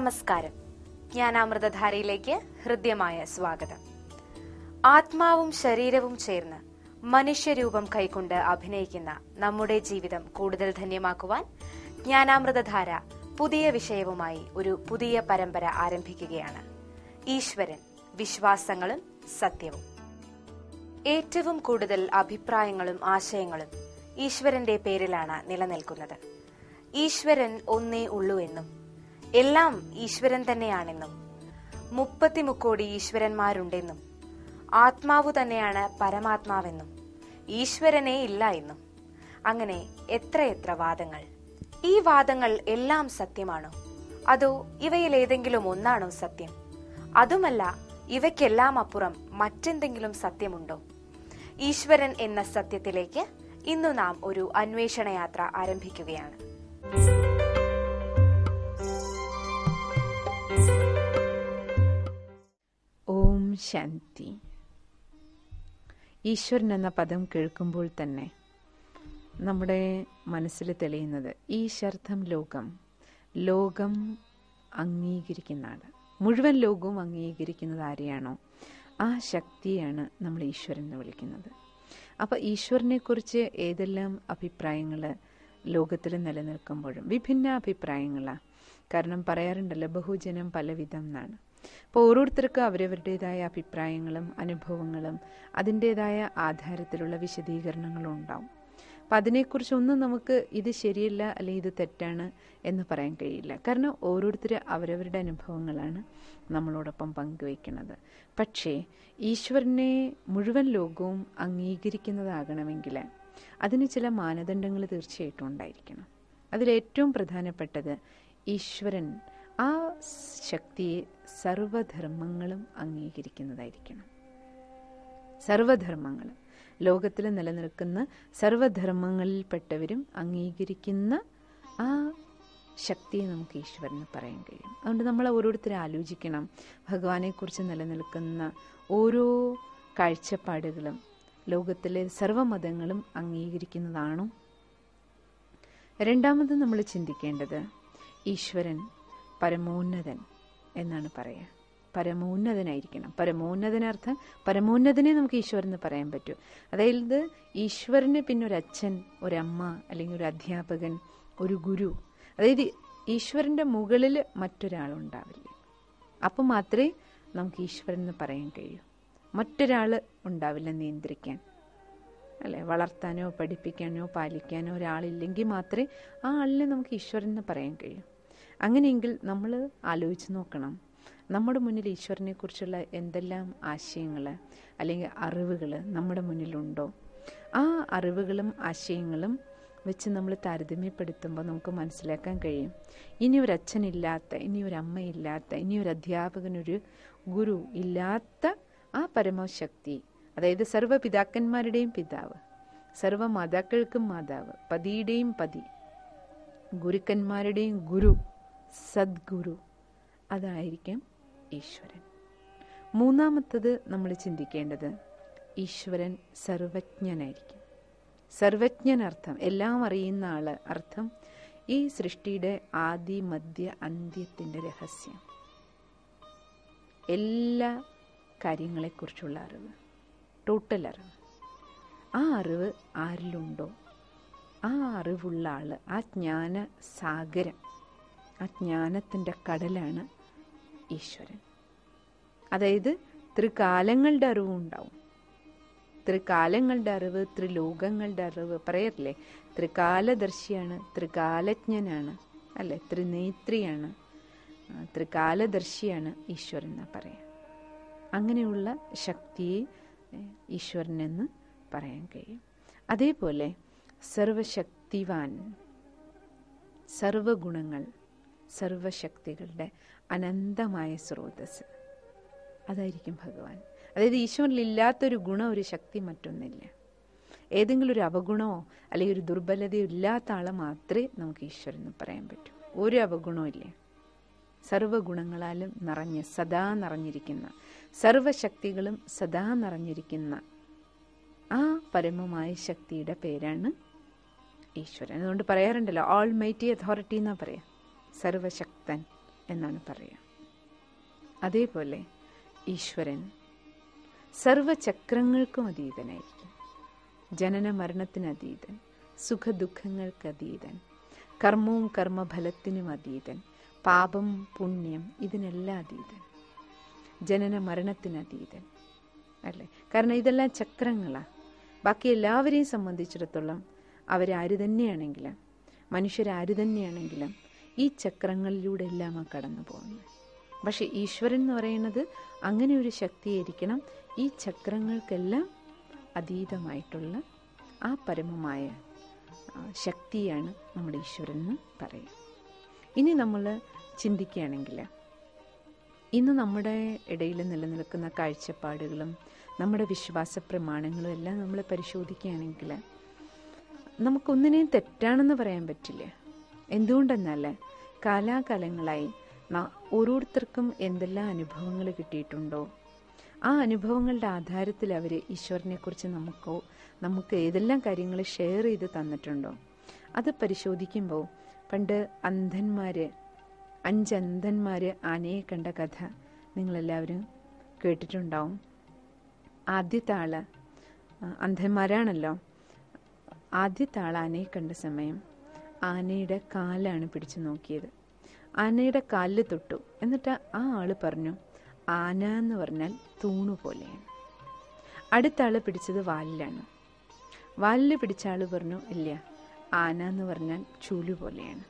നമസ്കാരം ഞാൻ അമൃതധാരയിലേക്ക് ഹൃദ്യമായ സ്വാഗതം ആത്മാവും ശരീരവും ചേർന്ന് മനുഷ്യരൂപം കൈക്കൊണ്ട് അഭിനയിക്കുന്ന നമ്മുടെ ജീവിതം കൂടുതൽ ധന്യമാക്കുവാൻ ജ്ഞാനാമൃതധാര പുതിയ വിഷയവുമായി ഒരു പുതിയ പരമ്പര ആരംഭിക്കുകയാണ് ഈശ്വരൻ വിശ്വാസങ്ങളും സത്യവും ഏറ്റവും കൂടുതൽ അഭിപ്രായങ്ങളും ആശയങ്ങളും ഈശ്വരന്റെ പേരിലാണ് നിലനിൽക്കുന്നത് ഈശ്വരൻ ഒന്നേ ഉള്ളൂ എന്നും എല്ലാം ഈശ്വരൻ തന്നെയാണെന്നും മുപ്പത്തിമുക്കോടി ഈശ്വരന്മാരുണ്ടെന്നും ആത്മാവു തന്നെയാണ് പരമാത്മാവെന്നും ഈശ്വരനെ ഇല്ല എന്നും അങ്ങനെ എത്രയെത്ര വാദങ്ങൾ ഈ വാദങ്ങൾ എല്ലാം സത്യമാണോ അതോ ഇവയിൽ ഏതെങ്കിലും ഒന്നാണോ സത്യം അതുമല്ല ഇവയ്ക്കെല്ലാം അപ്പുറം മറ്റെന്തെങ്കിലും സത്യമുണ്ടോ ഈശ്വരൻ എന്ന സത്യത്തിലേക്ക് ഇന്നു നാം ഒരു അന്വേഷണ യാത്ര ആരംഭിക്കുകയാണ് ഓം ശാന്തി ഈശ്വരൻ എന്ന പദം കേൾക്കുമ്പോൾ തന്നെ നമ്മുടെ മനസ്സിൽ തെളിയുന്നത് ഈശ്വർത്ഥം ലോകം ലോകം അംഗീകരിക്കുന്ന ആൾ മുഴുവൻ ലോകവും അംഗീകരിക്കുന്നത് ആരെയാണോ ആ ശക്തിയാണ് നമ്മൾ ഈശ്വരൻ എന്ന് വിളിക്കുന്നത് അപ്പോൾ ഈശ്വരനെക്കുറിച്ച് ഏതെല്ലാം അഭിപ്രായങ്ങൾ ലോകത്തിൽ നിലനിൽക്കുമ്പോഴും വിഭിന്ന അഭിപ്രായങ്ങളാണ് കാരണം പറയാറുണ്ടല്ലോ ബഹുജനം പലവിധം എന്നാണ് അപ്പോൾ ഓരോരുത്തർക്കും അവരവരുടേതായ അഭിപ്രായങ്ങളും അനുഭവങ്ങളും അതിൻ്റേതായ ആധാരത്തിലുള്ള വിശദീകരണങ്ങളും ഉണ്ടാവും അപ്പം അതിനെക്കുറിച്ചൊന്നും നമുക്ക് ഇത് ശരിയല്ല അല്ലെങ്കിൽ ഇത് തെറ്റാണ് എന്ന് പറയാൻ കഴിയില്ല കാരണം ഓരോരുത്തർ അവരവരുടെ അനുഭവങ്ങളാണ് നമ്മളോടൊപ്പം പങ്കുവയ്ക്കുന്നത് പക്ഷേ ഈശ്വരനെ മുഴുവൻ ലോകവും അംഗീകരിക്കുന്നതാകണമെങ്കിൽ അതിന് ചില മാനദണ്ഡങ്ങൾ തീർച്ചയായിട്ടും ഉണ്ടായിരിക്കണം അതിലേറ്റവും പ്രധാനപ്പെട്ടത് ഈശ്വരൻ ആ ശക്തിയെ സർവധർമ്മങ്ങളും അംഗീകരിക്കുന്നതായിരിക്കണം സർവധർമ്മങ്ങളും ലോകത്തിൽ നിലനിൽക്കുന്ന സർവധർമ്മങ്ങളിൽപ്പെട്ടവരും അംഗീകരിക്കുന്ന ആ ശക്തിയെ നമുക്ക് ഈശ്വരന് പറയാൻ കഴിയും അതുകൊണ്ട് നമ്മൾ ഓരോരുത്തരും ആലോചിക്കണം ഭഗവാനെക്കുറിച്ച് നിലനിൽക്കുന്ന ഓരോ കാഴ്ചപ്പാടുകളും ലോകത്തിലെ സർവ്വമതങ്ങളും അംഗീകരിക്കുന്നതാണോ രണ്ടാമത് നമ്മൾ ചിന്തിക്കേണ്ടത് ഈശ്വരൻ പരമോന്നതൻ എന്നാണ് പറയുക പരമോന്നതനായിരിക്കണം പരമോന്നതനർത്ഥം പരമോന്നതനെ നമുക്ക് ഈശ്വരൻ എന്ന് പറയാൻ പറ്റൂ അതായത് ഈശ്വരന് പിന്നെ ഒരു അച്ഛൻ ഒരമ്മ അല്ലെങ്കിൽ ഒരു അധ്യാപകൻ ഒരു ഗുരു അതായത് ഈശ്വരൻ്റെ മുകളിൽ മറ്റൊരാളുണ്ടാവില്ല അപ്പം മാത്രമേ നമുക്ക് ഈശ്വരൻ എന്ന് പറയാൻ കഴിയൂ മറ്റൊരാൾ ഉണ്ടാവില്ല നിയന്ത്രിക്കാൻ അല്ലെ വളർത്താനോ പഠിപ്പിക്കാനോ പാലിക്കാനോ ഒരാളില്ലെങ്കിൽ മാത്രമേ ആ ആളിനെ നമുക്ക് ഈശ്വരൻ എന്ന് പറയാൻ കഴിയൂ അങ്ങനെയെങ്കിൽ നമ്മൾ ആലോചിച്ച് നോക്കണം നമ്മുടെ മുന്നിൽ ഈശ്വരനെ കുറിച്ചുള്ള എന്തെല്ലാം ആശയങ്ങൾ അല്ലെങ്കിൽ അറിവുകൾ നമ്മുടെ മുന്നിലുണ്ടോ ആ അറിവുകളും ആശയങ്ങളും വെച്ച് നമ്മൾ താരതമ്യപ്പെടുത്തുമ്പോൾ നമുക്ക് മനസ്സിലാക്കാൻ കഴിയും ഇനി ഒരു അച്ഛനില്ലാത്ത ഇനി ഒരു അമ്മയില്ലാത്ത ഇനി ഒരു അധ്യാപകനൊരു ഗുരു ഇല്ലാത്ത ആ പരമശക്തി അതായത് സർവ്വ പിതാക്കന്മാരുടെയും പിതാവ് സർവ്വ മാതാക്കൾക്കും മാതാവ് പതിയുടെയും പതി ഗുരുക്കന്മാരുടെയും ഗുരു സദ്ഗുരു അതായിരിക്കും ഈശ്വരൻ മൂന്നാമത്തത് നമ്മൾ ചിന്തിക്കേണ്ടത് ഈശ്വരൻ സർവജ്ഞനായിരിക്കും സർവജ്ഞനർത്ഥം എല്ലാം അറിയുന്ന ആള് അർത്ഥം ഈ സൃഷ്ടിയുടെ ആദി മധ്യ അന്ത്യത്തിൻ്റെ രഹസ്യം എല്ലാ കാര്യങ്ങളെക്കുറിച്ചുള്ള അറിവ് ടോട്ടൽ അറിവ് ആ അറിവ് ആരിലുണ്ടോ ആ അറിവുള്ള ആൾ ആ ജ്ഞാന സാഗരം ആ ജ്ഞാനത്തിൻ്റെ കടലാണ് ഈശ്വരൻ അതായത് ത്രികാലങ്ങളുടെ അറിവും ഉണ്ടാവും ത്രികാലങ്ങളുടെ അറിവ് ത്രിലോകങ്ങളുടെ അറിവ് പറയറില്ലേ ത്രികാലദർശിയാണ് ത്രികാലജ്ഞനാണ് അല്ലെ ത്രിനേത്രിയാണ് ത്രികാലദർശിയാണ് ഈശ്വരൻ എന്ന് പറയാം അങ്ങനെയുള്ള ശക്തിയെ ഈശ്വരനെന്ന് പറയാൻ കഴിയും അതേപോലെ സർവശക്തിവാൻ സർവഗുണങ്ങൾ സർവശക്തികളുടെ അനന്തമായ സ്രോതസ് അതായിരിക്കും ഭഗവാൻ അതായത് ഈശ്വരനിലില്ലാത്തൊരു ഗുണം ഒരു ശക്തി മറ്റൊന്നില്ല ഏതെങ്കിലും ഒരു അവഗുണമോ അല്ലെങ്കിൽ ഒരു ദുർബലതയോ ഇല്ലാത്ത ആളെ മാത്രമേ നമുക്ക് ഈശ്വരൻ എന്ന് പറയാൻ പറ്റൂ ഒരു അവഗുണവും ഇല്ല സർവഗുണങ്ങളാലും നിറഞ്ഞ് സദാ നിറഞ്ഞിരിക്കുന്ന സർവശക്തികളും സദാ നിറഞ്ഞിരിക്കുന്ന ആ പരമമായ ശക്തിയുടെ പേരാണ് ഈശ്വരൻ അതുകൊണ്ട് പറയാറുണ്ടല്ലോ ഓൾ മൈറ്റി അതോറിറ്റി എന്നാ പറയാ സർവശക്തൻ എന്നാണ് പറയുക അതേപോലെ ഈശ്വരൻ സർവചക്രങ്ങൾക്കും അതീതനായിരിക്കും ജനന മരണത്തിന് അതീതൻ സുഖദുഃഖങ്ങൾക്ക് അതീതൻ കർമ്മവും കർമ്മഫലത്തിനും അതീതൻ പാപം പുണ്യം ഇതിനെല്ലാം അതീതൻ ജനന മരണത്തിന് അതീതൻ അല്ലേ കാരണം ഇതെല്ലാം ചക്രങ്ങളാണ് ബാക്കി എല്ലാവരെയും സംബന്ധിച്ചിടത്തോളം അവരാര് തന്നെയാണെങ്കിലും മനുഷ്യരാര് തന്നെയാണെങ്കിലും ഈ ചക്രങ്ങളിലൂടെ എല്ലാം ആ കടന്നു പോകുന്നത് പക്ഷെ ഈശ്വരൻ എന്ന് പറയുന്നത് അങ്ങനെ ഒരു ശക്തിയായിരിക്കണം ഈ ചക്രങ്ങൾക്കെല്ലാം അതീതമായിട്ടുള്ള ആ പരമമായ ആ, ശക്തിയാണ് നമ്മുടെ ഈശ്വരൻ എന്ന് പറയും ഇനി നമ്മൾ ചിന്തിക്കുകയാണെങ്കിൽ ഇന്ന് നമ്മുടെ ഇടയിൽ നിലനിൽക്കുന്ന കാഴ്ചപ്പാടുകളും നമ്മുടെ വിശ്വാസ പ്രമാണങ്ങളും എല്ലാം നമ്മൾ പരിശോധിക്കുകയാണെങ്കിൽ നമുക്കൊന്നിനെയും തെറ്റാണെന്ന് പറയാൻ പറ്റില്ല എന്തുകൊണ്ടെന്നാൽ കാലാകാലങ്ങളായി ന- ഓരോരുത്തർക്കും എന്തെല്ലാം അനുഭവങ്ങൾ കിട്ടിയിട്ടുണ്ടോ ആ അനുഭവങ്ങളുടെ ആധാരത്തിൽ അവർ ഈശ്വരനെക്കുറിച്ച് നമുക്കോ നമുക്ക് ഏതെല്ലാം കാര്യങ്ങൾ ഷെയർ ചെയ്ത് തന്നിട്ടുണ്ടോ അത് പരിശോധിക്കുമ്പോൾ പണ്ട് അന്ധന്മാർ അഞ്ച് അന്ധന്മാർ ആനയെ കണ്ട കഥ നിങ്ങളെല്ലാവരും കേട്ടിട്ടുണ്ടാവും ആദ്യത്തെ ആള് ആ, അന്ധന്മാരാണല്ലോ ആദ്യത്തെ ആൾ ആനയെ കണ്ട സമയം ആനയുടെ കാലാണ് പിടിച്ചു നോക്കിയത് ആനയുടെ കാലിൽ തൊട്ടു എന്നിട്ട് ആ ആള് പറഞ്ഞു ആന എന്ന് പറഞ്ഞാൽ തൂണു പോലെയാണ് അടുത്ത ആള് പിടിച്ചത് വാലിലാണ് വാലിൽ പിടിച്ച ആള് പറഞ്ഞു ഇല്ല ആന എന്ന് പറഞ്ഞാൽ ചൂല് പോലെയാണ്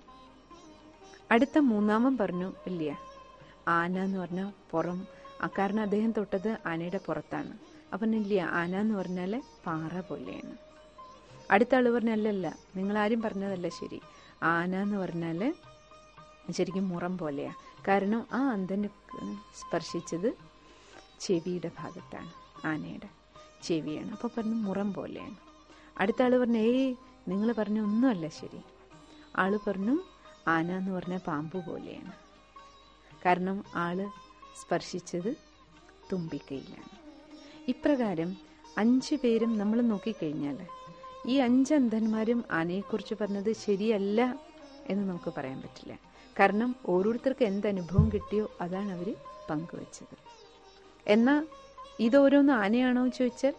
അടുത്ത മൂന്നാമൻ പറഞ്ഞു ഇല്ല ആന എന്ന് പറഞ്ഞാൽ പുറം ആ കാരണം അദ്ദേഹം തൊട്ടത് ആനയുടെ പുറത്താണ് അപ്പം ഇല്ല ആന എന്ന് പറഞ്ഞാൽ പാറ പോലെയാണ് അടുത്ത ആള് പറഞ്ഞ അല്ലല്ല നിങ്ങളാരും പറഞ്ഞതല്ല ശരി ആന എന്ന് പറഞ്ഞാൽ ശരിക്കും മുറം പോലെയാണ് കാരണം ആ അന്ധന് സ്പർശിച്ചത് ചെവിയുടെ ഭാഗത്താണ് ആനയുടെ ചെവിയാണ് അപ്പോൾ പറഞ്ഞു മുറം പോലെയാണ് അടുത്ത ആള് പറഞ്ഞു ഏയ് നിങ്ങൾ പറഞ്ഞ ഒന്നുമല്ല ശരി ആള് പറഞ്ഞു ആന എന്ന് പറഞ്ഞാൽ പാമ്പ് പോലെയാണ് കാരണം ആള് സ്പർശിച്ചത് തുമ്പിക്കൈയിലാണ് ഇപ്രകാരം അഞ്ചു പേരും നമ്മൾ നോക്കിക്കഴിഞ്ഞാൽ ഈ അഞ്ച് അന്ധന്മാരും ആനയെക്കുറിച്ച് പറഞ്ഞത് ശരിയല്ല എന്ന് നമുക്ക് പറയാൻ പറ്റില്ല കാരണം ഓരോരുത്തർക്ക് എന്ത് അനുഭവം കിട്ടിയോ അതാണ് അവർ പങ്കുവച്ചത് എന്നാൽ ഇതോരോന്ന് ആനയാണോ എന്ന് ചോദിച്ചാൽ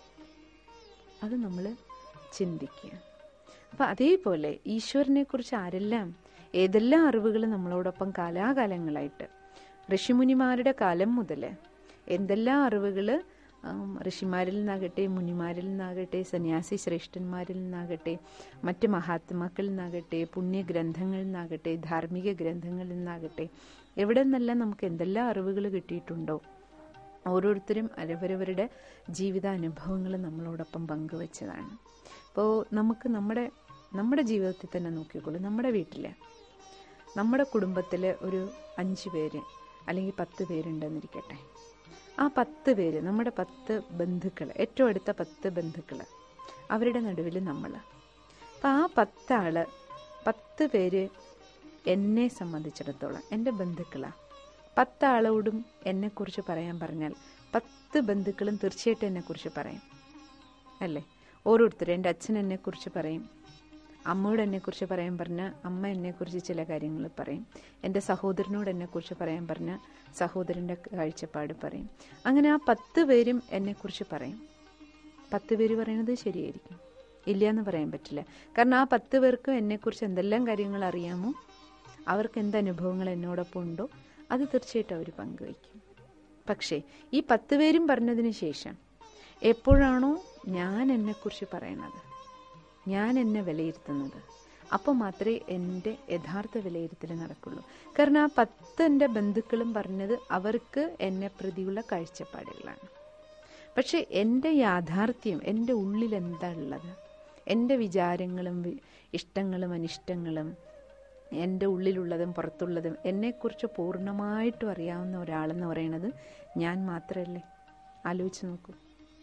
അത് നമ്മൾ ചിന്തിക്കുക അപ്പം അതേപോലെ ഈശ്വരനെ കുറിച്ച് ആരെല്ലാം ഏതെല്ലാം അറിവുകൾ നമ്മളോടൊപ്പം കാലാകാലങ്ങളായിട്ട് ഋഷിമുനിമാരുടെ കാലം മുതൽ എന്തെല്ലാം അറിവുകൾ ഋഷിമാരിൽ നിന്നാകട്ടെ മുനിമാരിൽ നിന്നാകട്ടെ സന്യാസി ശ്രേഷ്ഠന്മാരിൽ നിന്നാകട്ടെ മറ്റ് മഹാത്മാക്കളിൽ നിന്നാകട്ടെ പുണ്യഗ്രന്ഥങ്ങളിൽ നിന്നാകട്ടെ ധാർമ്മിക ഗ്രന്ഥങ്ങളിൽ നിന്നാകട്ടെ എവിടെ നിന്നെല്ലാം നമുക്ക് എന്തെല്ലാം അറിവുകൾ കിട്ടിയിട്ടുണ്ടോ ഓരോരുത്തരും അവരവരുടെ ജീവിതാനുഭവങ്ങൾ നമ്മളോടൊപ്പം പങ്കുവച്ചതാണ് അപ്പോൾ നമുക്ക് നമ്മുടെ നമ്മുടെ ജീവിതത്തിൽ തന്നെ നോക്കിക്കോളൂ നമ്മുടെ വീട്ടിൽ നമ്മുടെ കുടുംബത്തിൽ ഒരു അഞ്ച് പേര് അല്ലെങ്കിൽ പത്ത് പേരുണ്ടെന്നിരിക്കട്ടെ ആ പത്ത് പേര് നമ്മുടെ പത്ത് ബന്ധുക്കൾ ഏറ്റവും അടുത്ത പത്ത് ബന്ധുക്കൾ അവരുടെ നടുവിൽ നമ്മൾ അപ്പം ആ പത്താള് പത്ത് പേര് എന്നെ സംബന്ധിച്ചിടത്തോളം എൻ്റെ ബന്ധുക്കളാണ് പത്താളോടും എന്നെക്കുറിച്ച് പറയാൻ പറഞ്ഞാൽ പത്ത് ബന്ധുക്കളും തീർച്ചയായിട്ടും എന്നെക്കുറിച്ച് പറയും അല്ലേ ഓരോരുത്തരും എൻ്റെ അച്ഛൻ എന്നെക്കുറിച്ച് പറയും അമ്മയോട് എന്നെക്കുറിച്ച് പറയാൻ പറഞ്ഞാൽ അമ്മ എന്നെക്കുറിച്ച് ചില കാര്യങ്ങൾ പറയും എൻ്റെ സഹോദരനോട് എന്നെക്കുറിച്ച് പറയാൻ പറഞ്ഞാൽ സഹോദരൻ്റെ കാഴ്ചപ്പാട് പറയും അങ്ങനെ ആ പത്ത് പേരും എന്നെക്കുറിച്ച് പറയും പത്ത് പേര് പറയുന്നത് ശരിയായിരിക്കും ഇല്ല എന്ന് പറയാൻ പറ്റില്ല കാരണം ആ പത്ത് പേർക്കും എന്നെക്കുറിച്ച് എന്തെല്ലാം കാര്യങ്ങൾ അറിയാമോ അവർക്ക് എന്ത് അനുഭവങ്ങൾ എന്നോടൊപ്പം ഉണ്ടോ അത് തീർച്ചയായിട്ടും അവർ പങ്കുവയ്ക്കും പക്ഷേ ഈ പത്ത് പേരും പറഞ്ഞതിന് ശേഷം എപ്പോഴാണോ ഞാൻ എന്നെക്കുറിച്ച് പറയണത് ഞാൻ എന്നെ വിലയിരുത്തുന്നത് അപ്പോൾ മാത്രമേ എൻ്റെ യഥാർത്ഥ വിലയിരുത്തൽ നടക്കുള്ളൂ കാരണം ആ പത്ത് എൻ്റെ ബന്ധുക്കളും പറഞ്ഞത് അവർക്ക് എന്നെ പ്രതിയുള്ള കാഴ്ചപ്പാടുകളാണ് പക്ഷെ എൻ്റെ യാഥാർത്ഥ്യം എൻ്റെ ഉള്ളിൽ എന്താ ഉള്ളത് എൻ്റെ വിചാരങ്ങളും വി- ഇഷ്ടങ്ങളും അനിഷ്ടങ്ങളും എൻ്റെ ഉള്ളിലുള്ളതും പുറത്തുള്ളതും എന്നെക്കുറിച്ച് പൂർണ്ണമായിട്ടും അറിയാവുന്ന ഒരാളെന്ന് പറയുന്നത് ഞാൻ മാത്രമല്ലേ ആലോചിച്ച് നോക്കൂ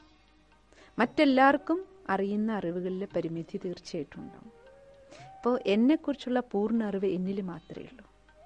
മറ്റെല്ലാവർക്കും അറിയുന്ന അറിവുകളിൽ പരിമിതി തീർച്ചയായിട്ടും ഉണ്ടാവും ഇപ്പോൾ എന്നെക്കുറിച്ചുള്ള പൂർണ്ണ അറിവ് എന്നിൽ മാത്രമേ ഉള്ളൂ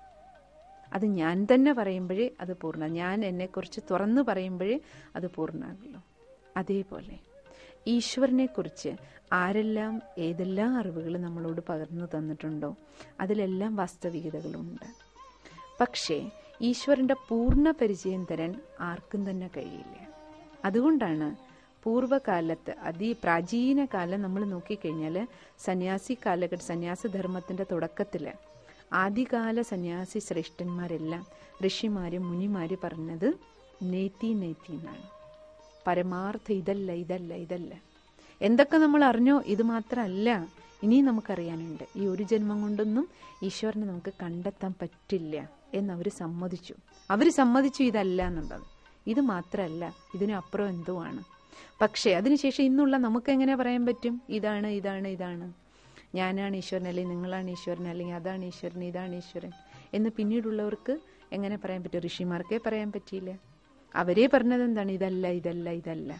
അത് ഞാൻ തന്നെ പറയുമ്പോഴേ അത് പൂർണ്ണ ഞാൻ എന്നെക്കുറിച്ച് തുറന്നു പറയുമ്പോഴേ അത് പൂർണ്ണമാകുള്ളൂ അതേപോലെ ഈശ്വരനെക്കുറിച്ച് ആരെല്ലാം ഏതെല്ലാം അറിവുകൾ നമ്മളോട് പകർന്നു തന്നിട്ടുണ്ടോ അതിലെല്ലാം വാസ്തവികതകളുണ്ട് പക്ഷേ ഈശ്വരന്റെ പൂർണ്ണ പരിചയം തരാൻ ആർക്കും തന്നെ കഴിയില്ല അതുകൊണ്ടാണ് പൂർവ്വകാലത്ത് അതി പ്രാചീന കാലം നമ്മൾ നോക്കിക്കഴിഞ്ഞാൽ സന്യാസി കാലഘട്ട സന്യാസ ധർമ്മത്തിന്റെ തുടക്കത്തിൽ ആദ്യകാല സന്യാസി ശ്രേഷ്ഠന്മാരെല്ലാം ഋഷിമാരും മുനിമാര് പറഞ്ഞത് നേത്തി നേത്തി എന്നാണ് പരമാർത്ഥം ഇതല്ല ഇതല്ല ഇതല്ല എന്തൊക്കെ നമ്മൾ അറിഞ്ഞോ ഇത് മാത്രമല്ല ഇനിയും നമുക്കറിയാനുണ്ട് ഈ ഒരു ജന്മം കൊണ്ടൊന്നും ഈശ്വരനെ നമുക്ക് കണ്ടെത്താൻ പറ്റില്ല എന്ന് അവർ സമ്മതിച്ചു അവർ സമ്മതിച്ചു ഇതല്ല എന്നുള്ളത് ഇത് മാത്രമല്ല ഇതിനപ്പുറം എന്തോ ആണ് പക്ഷേ അതിനുശേഷം ഇന്നുള്ള നമുക്ക് എങ്ങനെ പറയാൻ പറ്റും ഇതാണ് ഇതാണ് ഇതാണ് ഞാനാണ് ഈശ്വരൻ അല്ലെങ്കിൽ നിങ്ങളാണ് ഈശ്വരൻ അല്ലെങ്കിൽ അതാണ് ഈശ്വരൻ ഇതാണ് ഈശ്വരൻ എന്ന് പിന്നീടുള്ളവർക്ക് എങ്ങനെ പറയാൻ പറ്റും ഋഷിമാർക്കേ പറയാൻ പറ്റിയില്ല അവരേ പറഞ്ഞത് എന്താണ് ഇതല്ല ഇതല്ല ഇതല്ല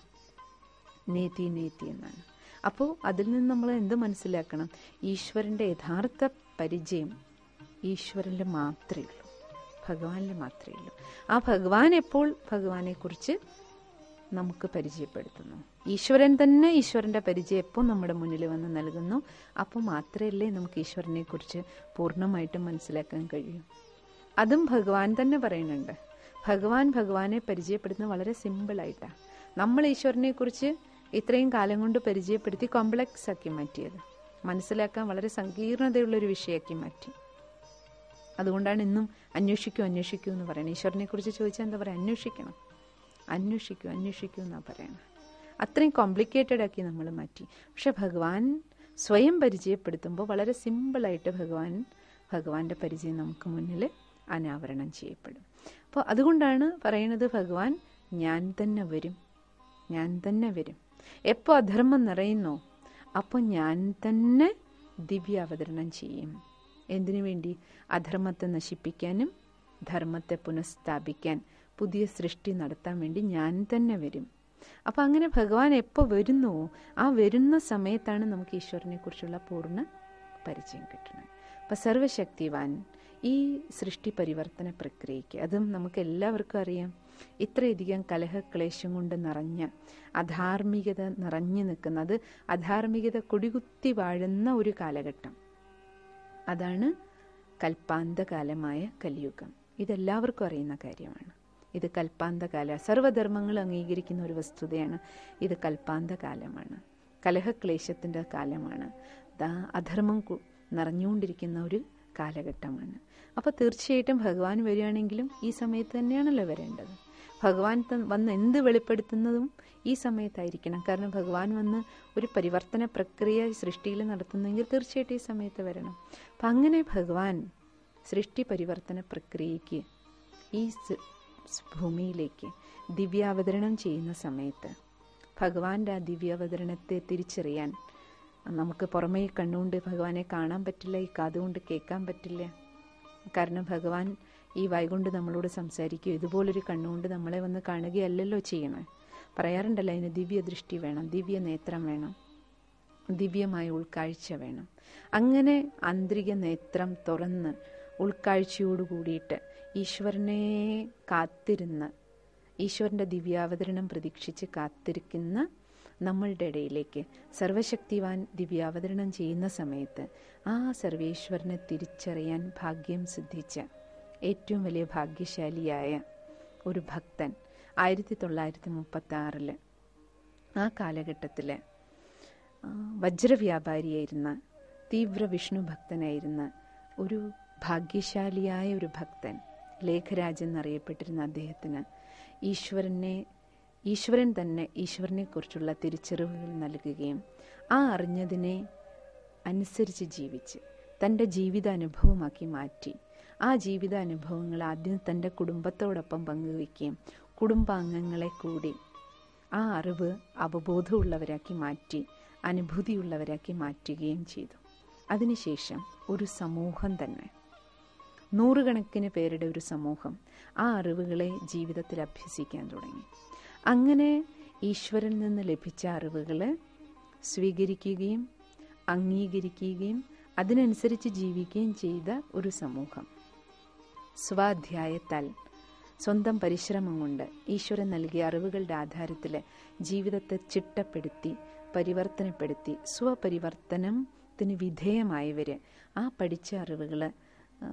നേത്തി നേത്തി എന്നാണ് അപ്പോൾ അതിൽ നിന്ന് നമ്മൾ എന്ത് മനസ്സിലാക്കണം ഈശ്വരൻ്റെ യഥാർത്ഥ പരിചയം ഈശ്വരനിൽ മാത്രമേ ഉള്ളൂ ഭഗവാനിൽ മാത്രമേ ഉള്ളൂ ആ ഭഗവാൻ എപ്പോൾ ഭഗവാനെക്കുറിച്ച് നമുക്ക് പരിചയപ്പെടുത്തുന്നു ഈശ്വരൻ തന്നെ ഈശ്വരൻ്റെ പരിചയം എപ്പോൾ നമ്മുടെ മുന്നിൽ വന്ന് നൽകുന്നു അപ്പോൾ മാത്രമല്ലേ നമുക്ക് ഈശ്വരനെ കുറിച്ച് പൂർണ്ണമായിട്ടും മനസ്സിലാക്കാൻ കഴിയൂ അതും ഭഗവാൻ തന്നെ പറയുന്നുണ്ട് ഭഗവാൻ ഭഗവാനെ പരിചയപ്പെടുത്തുന്നത് വളരെ സിമ്പിളായിട്ടാണ് നമ്മൾ ഈശ്വരനെ കുറിച്ച് ഇത്രയും കാലം കൊണ്ട് പരിചയപ്പെടുത്തി കോംപ്ലക്സ് ആക്കി മാറ്റിയത് മനസ്സിലാക്കാൻ വളരെ സങ്കീർണതയുള്ളൊരു വിഷയമാക്കി മാറ്റി അതുകൊണ്ടാണ് ഇന്നും അന്വേഷിക്കൂ അന്വേഷിക്കൂ എന്ന് പറയുന്നത് ഈശ്വരനെ കുറിച്ച് ചോദിച്ചാൽ എന്താ പറയുക അന്വേഷിക്കണം അന്വേഷിക്കൂ അന്വേഷിക്കൂ എന്നാണ് പറയുന്നത് അത്രയും കോംപ്ലിക്കേറ്റഡ് ആക്കി നമ്മൾ മാറ്റി പക്ഷെ ഭഗവാൻ സ്വയം പരിചയപ്പെടുത്തുമ്പോൾ വളരെ സിമ്പിളായിട്ട് ഭഗവാൻ ഭഗവാന്റെ പരിചയം നമുക്ക് മുന്നിൽ അനാവരണം ചെയ്യപ്പെടും അപ്പോൾ അതുകൊണ്ടാണ് പറയുന്നത് ഭഗവാൻ ഞാൻ തന്നെ വരും ഞാൻ തന്നെ വരും എപ്പോൾ അധർമ്മം നിറയുന്നോ അപ്പോൾ ഞാൻ തന്നെ ദിവ്യ അവതരണം ചെയ്യും എന്തിനു വേണ്ടി അധർമ്മത്തെ നശിപ്പിക്കാനും ധർമ്മത്തെ പുനഃസ്ഥാപിക്കാൻ പുതിയ സൃഷ്ടി നടത്താൻ വേണ്ടി ഞാൻ തന്നെ വരും അപ്പം അങ്ങനെ ഭഗവാൻ എപ്പോൾ വരുന്നുവോ ആ വരുന്ന സമയത്താണ് നമുക്ക് ഈശ്വരനെ കുറിച്ചുള്ള പൂർണ്ണ പരിചയം കിട്ടുന്നത് അപ്പം സർവശക്തിവാൻ ഈ സൃഷ്ടി പരിവർത്തന പ്രക്രിയയ്ക്ക് അതും നമുക്ക് എല്ലാവർക്കും അറിയാം ഇത്രയധികം കലഹക്ലേശം കൊണ്ട് നിറഞ്ഞ അധാർമികത നിറഞ്ഞു നിൽക്കുന്നത് അധാർമികത കൊടികുത്തി വാഴുന്ന ഒരു കാലഘട്ടം അതാണ് കൽപ്പാന്തകാലമായ കലിയുഗം ഇതെല്ലാവർക്കും അറിയുന്ന കാര്യമാണ് ഇത് കൽപ്പാന്തകാല സർവധർമ്മങ്ങൾ അംഗീകരിക്കുന്ന ഒരു വസ്തുതയാണ് ഇത് കൽപ്പാന്തകാലമാണ് കലഹക്ലേശത്തിൻ്റെ കാലമാണ് ദാ അധർമ്മം നിറഞ്ഞുകൊണ്ടിരിക്കുന്ന ഒരു കാലഘട്ടമാണ് അപ്പോൾ തീർച്ചയായിട്ടും ഭഗവാൻ വരികയാണെങ്കിലും ഈ സമയത്ത് തന്നെയാണല്ലോ വരേണ്ടത് ഭഗവാൻ വന്ന് എന്ത് വെളിപ്പെടുത്തുന്നതും ഈ സമയത്തായിരിക്കണം കാരണം ഭഗവാൻ വന്ന് ഒരു പരിവർത്തന പ്രക്രിയ സൃഷ്ടിയിൽ നടത്തുന്നെങ്കിൽ തീർച്ചയായിട്ടും ഈ സമയത്ത് വരണം അപ്പം അങ്ങനെ ഭഗവാൻ സൃഷ്ടി പരിവർത്തന പ്രക്രിയയ്ക്ക് ഈ ഭൂമിയിലേക്ക് ദിവ്യാവതരണം ചെയ്യുന്ന സമയത്ത് ഭഗവാന്റെ ആ ദിവ്യാവതരണത്തെ തിരിച്ചറിയാൻ നമുക്ക് പുറമേ കണ്ണുകൊണ്ട് ഭഗവാനെ കാണാൻ പറ്റില്ല ഈ കാതുകൊണ്ട് കേൾക്കാൻ പറ്റില്ല കാരണം ഭഗവാൻ ഈ വായ്കൊണ്ട് നമ്മളോട് സംസാരിക്കും ഇതുപോലൊരു കണ്ണുകൊണ്ട് നമ്മളെ വന്ന് കാണുകയല്ലല്ലോ ചെയ്യണേ പറയാറുണ്ടല്ലോ അതിന് ദിവ്യ ദൃഷ്ടി വേണം ദിവ്യ നേത്രം വേണം ദിവ്യമായ ഉൾക്കാഴ്ച വേണം അങ്ങനെ ആന്തരിക നേത്രം തുറന്ന് ഉൾക്കാഴ്ചയോട് കൂടിയിട്ട് ഈശ്വരനെ കാത്തിരുന്ന് ഈശ്വരൻ്റെ ദിവ്യാവതരണം പ്രതീക്ഷിച്ച് കാത്തിരിക്കുന്ന നമ്മളുടെ ഇടയിലേക്ക് സർവശക്തിവാൻ ദിവ്യാവതരണം ചെയ്യുന്ന സമയത്ത് ആ സർവേശ്വരനെ തിരിച്ചറിയാൻ ഭാഗ്യം സിദ്ധിച്ച ഏറ്റവും വലിയ ഭാഗ്യശാലിയായ ഒരു ഭക്തൻ ആയിരത്തി തൊള്ളായിരത്തി മുപ്പത്തി ആറില് ആ കാലഘട്ടത്തിൽ വജ്രവ്യാപാരിയായിരുന്ന തീവ്ര വിഷ്ണു ഭക്തനായിരുന്ന ഒരു ഭാഗ്യശാലിയായ ഒരു ഭക്തൻ ലേഖരാജ് എന്നറിയപ്പെട്ടിരുന്ന അദ്ദേഹത്തിന് ഈശ്വരനെ ഈശ്വരൻ തന്നെ ഈശ്വരനെക്കുറിച്ചുള്ള തിരിച്ചറിവുകൾ നൽകുകയും ആ അറിഞ്ഞതിനെ അനുസരിച്ച് ജീവിച്ച് തൻ്റെ ജീവിതാനുഭവമാക്കി മാറ്റി ആ ജീവിതാനുഭവങ്ങൾ ആദ്യം തൻ്റെ കുടുംബത്തോടൊപ്പം പങ്കുവയ്ക്കുകയും കുടുംബാംഗങ്ങളെ കൂടി ആ അറിവ് അവബോധമുള്ളവരാക്കി മാറ്റി അനുഭൂതിയുള്ളവരാക്കി മാറ്റുകയും ചെയ്തു അതിനുശേഷം ഒരു സമൂഹം തന്നെ നൂറുകണക്കിന് പേരുടെ ഒരു സമൂഹം ആ അറിവുകളെ ജീവിതത്തിൽ അഭ്യസിക്കാൻ തുടങ്ങി അങ്ങനെ ഈശ്വരൻ നിന്ന് ലഭിച്ച അറിവുകൾ സ്വീകരിക്കുകയും അംഗീകരിക്കുകയും അതിനനുസരിച്ച് ജീവിക്കുകയും ചെയ്ത ഒരു സമൂഹം സ്വാധ്യായത്താൽ സ്വന്തം പരിശ്രമം കൊണ്ട് ഈശ്വരൻ നൽകിയ അറിവുകളുടെ ആധാരത്തിൽ ജീവിതത്തെ ചിട്ടപ്പെടുത്തി പരിവർത്തനപ്പെടുത്തി സ്വപരിവർത്തനത്തിന് വിധേയമായവർ ആ പഠിച്ച അറിവുകൾ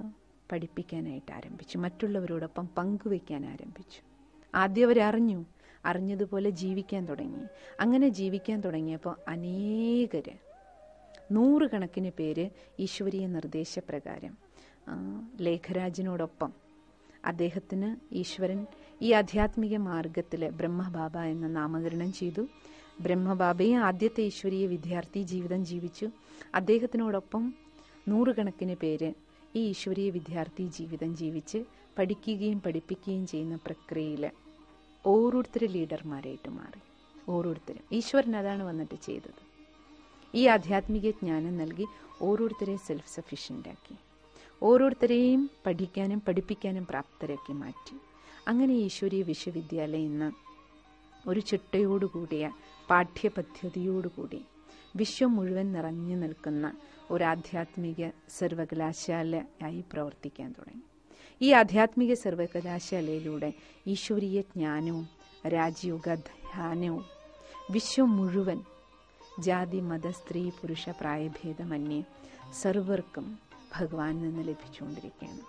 പഠിപ്പിക്കാനായിട്ട് ആരംഭിച്ചു മറ്റുള്ളവരോടൊപ്പം പങ്കുവയ്ക്കാൻ ആരംഭിച്ചു ആദ്യം അവരറിഞ്ഞു അറിഞ്ഞതുപോലെ ജീവിക്കാൻ തുടങ്ങി അങ്ങനെ ജീവിക്കാൻ തുടങ്ങിയപ്പോൾ അനേകര് നൂറുകണക്കിന് പേര് ഈശ്വരീയ നിർദ്ദേശപ്രകാരം ആ, ലേഖരാജിനോടൊപ്പം അദ്ദേഹത്തിന് ഈശ്വരൻ ഈ ആധ്യാത്മിക മാർഗത്തിൽ ബ്രഹ്മബാബ എന്ന നാമകരണം ചെയ്തു ബ്രഹ്മബാബയും ആദ്യത്തെ ഈശ്വരീയ വിദ്യാർത്ഥി ജീവിതം ജീവിച്ചു അദ്ദേഹത്തിനോടൊപ്പം നൂറുകണക്കിന് പേര് ഈ ഈശ്വരീയ വിദ്യാർത്ഥി ജീവിതം ജീവിച്ച് പഠിക്കുകയും പഠിപ്പിക്കുകയും ചെയ്യുന്ന പ്രക്രിയയിൽ ഓരോരുത്തർ ലീഡർമാരായിട്ട് മാറി ഓരോരുത്തരും ഈശ്വരൻ അതാണ് വന്നിട്ട് ചെയ്തത് ഈ ആധ്യാത്മിക ജ്ഞാനം നൽകി ഓരോരുത്തരെയും സെൽഫ് സഫീഷ്യൻ്റ് ആക്കി ഓരോരുത്തരെയും പഠിക്കാനും പഠിപ്പിക്കാനും പ്രാപ്തരാക്കി മാറ്റി അങ്ങനെ ഈശ്വരീയ വിശ്വവിദ്യാലയം ഇന്ന് ഒരു ചിട്ടയോടുകൂടിയ പാഠ്യപദ്ധതിയോടുകൂടി വിശ്വം മുഴുവൻ നിറഞ്ഞു നിൽക്കുന്ന ഒരു ആധ്യാത്മിക സർവകലാശാലയായി പ്രവർത്തിക്കാൻ തുടങ്ങി ഈ ആധ്യാത്മിക സർവകലാശാലയിലൂടെ ഈശ്വരീയ ജ്ഞാനവും രാജയോഗ ധ്യാനവും വിശ്വം മുഴുവൻ ജാതി മത സ്ത്രീ പുരുഷ പ്രായഭേദമന്യേ സർവർക്കും ഭഗവാൻ നിന്ന് ലഭിച്ചുകൊണ്ടിരിക്കുകയാണ്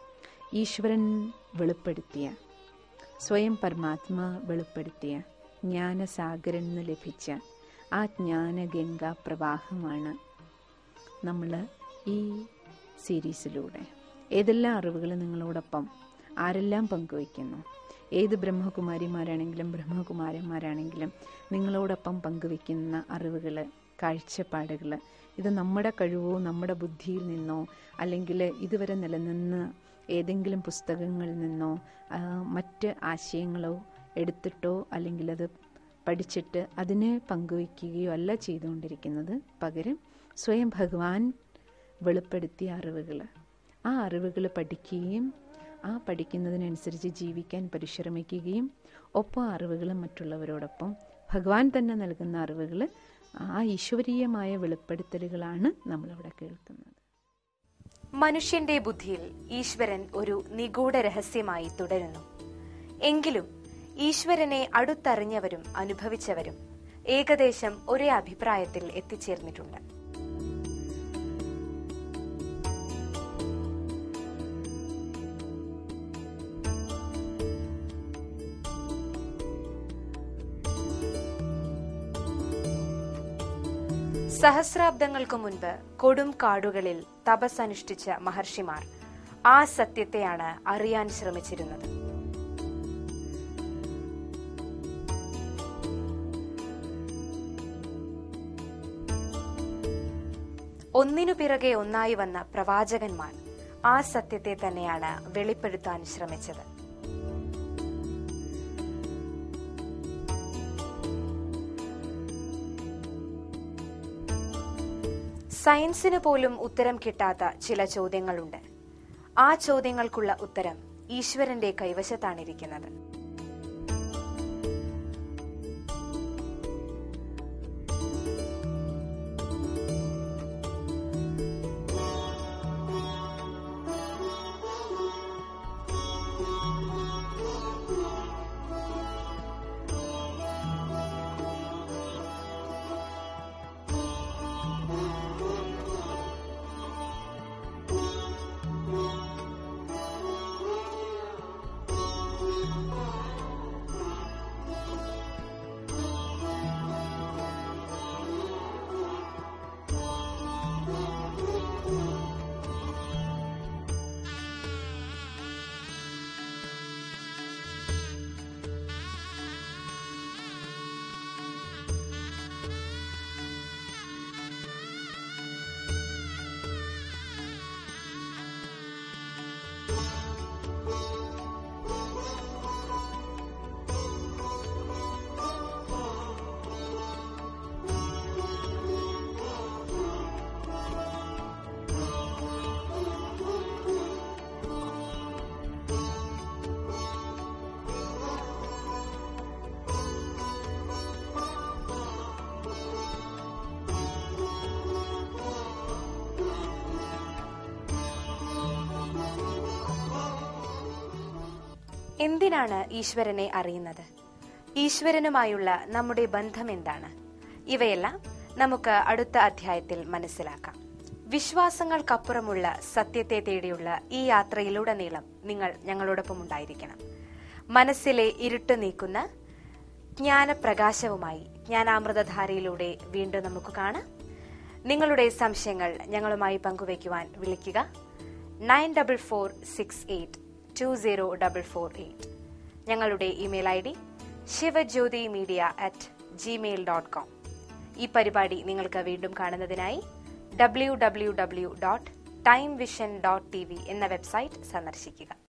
ഈശ്വരൻ വെളിപ്പെടുത്തിയ സ്വയം പരമാത്മ വെളിപ്പെടുത്തിയ ജ്ഞാനസാഗരൻ നിന്ന് ലഭിച്ച ആ ജ്ഞാനഗംഗാ പ്രവാഹമാണ് നമ്മൾ ഈ സീരീസിലൂടെ ഏതെല്ലാം അറിവുകൾ നിങ്ങളോടൊപ്പം ആരെല്ലാം പങ്കുവയ്ക്കുന്നു ഏത് ബ്രഹ്മകുമാരിമാരാണെങ്കിലും ബ്രഹ്മകുമാരന്മാരാണെങ്കിലും നിങ്ങളോടൊപ്പം പങ്കുവയ്ക്കുന്ന അറിവുകൾ കാഴ്ചപ്പാടുകൾ ഇത് നമ്മുടെ കഴിവോ നമ്മുടെ ബുദ്ധിയിൽ നിന്നോ അല്ലെങ്കിൽ ഇതുവരെ നിലനിന്ന് ഏതെങ്കിലും പുസ്തകങ്ങളിൽ നിന്നോ ആ, മറ്റ് ആശയങ്ങളോ എടുത്തിട്ടോ അല്ലെങ്കിൽ അത് പഠിച്ചിട്ട് അതിനെ പങ്കുവയ്ക്കുകയോ അല്ല ചെയ്തുകൊണ്ടിരിക്കുന്നത് പകരം സ്വയം ഭഗവാൻ വെളിപ്പെടുത്തിയ അറിവുകൾ ആ അറിവുകൾ പഠിക്കുകയും ആ പഠിക്കുന്നതിനനുസരിച്ച് ജീവിക്കാൻ പരിശ്രമിക്കുകയും ഒപ്പം അറിവുകൾ മറ്റുള്ളവരോടൊപ്പം ഭഗവാൻ തന്നെ നൽകുന്ന അറിവുകൾ ആ ഈശ്വരീയമായ വെളിപ്പെടുത്തലുകളാണ് നമ്മളിവിടെ കേൾക്കുന്നത് മനുഷ്യന്റെ ബുദ്ധിയിൽ ഈശ്വരൻ ഒരു നിഗൂഢ രഹസ്യമായി തുടരുന്നു എങ്കിലും ഈശ്വരനെ അടുത്തറിഞ്ഞവരും അനുഭവിച്ചവരും ഏകദേശം ഒരേ അഭിപ്രായത്തിൽ എത്തിച്ചേർന്നിട്ടുണ്ട് സഹസ്രാബ്ദങ്ങൾക്കു മുൻപ് കൊടും കാടുകളിൽ തപസ്സനുഷ്ഠിച്ച മഹർഷിമാർ ആ സത്യത്തെയാണ് അറിയാൻ ശ്രമിച്ചിരുന്നത് ഒന്നിനു പിറകെ ഒന്നായി വന്ന പ്രവാചകന്മാർ ആ സത്യത്തെ തന്നെയാണ് വെളിപ്പെടുത്താൻ ശ്രമിച്ചത് സയൻസിന് പോലും ഉത്തരം കിട്ടാത്ത ചില ചോദ്യങ്ങളുണ്ട് ആ ചോദ്യങ്ങൾക്കുള്ള ഉത്തരം ഈശ്വരന്റെ കൈവശത്താണിരിക്കുന്നത് എന്തിനാണ് ഈശ്വരനെ അറിയുന്നത് ഈശ്വരനുമായുള്ള നമ്മുടെ ബന്ധം എന്താണ് ഇവയെല്ലാം നമുക്ക് അടുത്ത അധ്യായത്തിൽ മനസ്സിലാക്കാം വിശ്വാസങ്ങൾക്കപ്പുറമുള്ള സത്യത്തെ തേടിയുള്ള ഈ യാത്രയിലുടനീളം നിങ്ങൾ ഞങ്ങളോടൊപ്പം ഉണ്ടായിരിക്കണം മനസ്സിലെ ഇരുട്ട് നീക്കുന്ന ജ്ഞാനപ്രകാശവുമായി ജ്ഞാനാമൃതധാരയിലൂടെ വീണ്ടും നമുക്ക് കാണാം നിങ്ങളുടെ സംശയങ്ങൾ ഞങ്ങളുമായി പങ്കുവയ്ക്കുവാൻ വിളിക്കുക nine double four six eight two zero double four eight ഞങ്ങളുടെ email I D Shivajyothi media at Gmail dot com ഈ പരിപാടി നിങ്ങൾക്ക് വീണ്ടും കാണുന്നതിനായി W W W dot time vision dot T V എന്ന വെബ്സൈറ്റ് സന്ദർശിക്കുക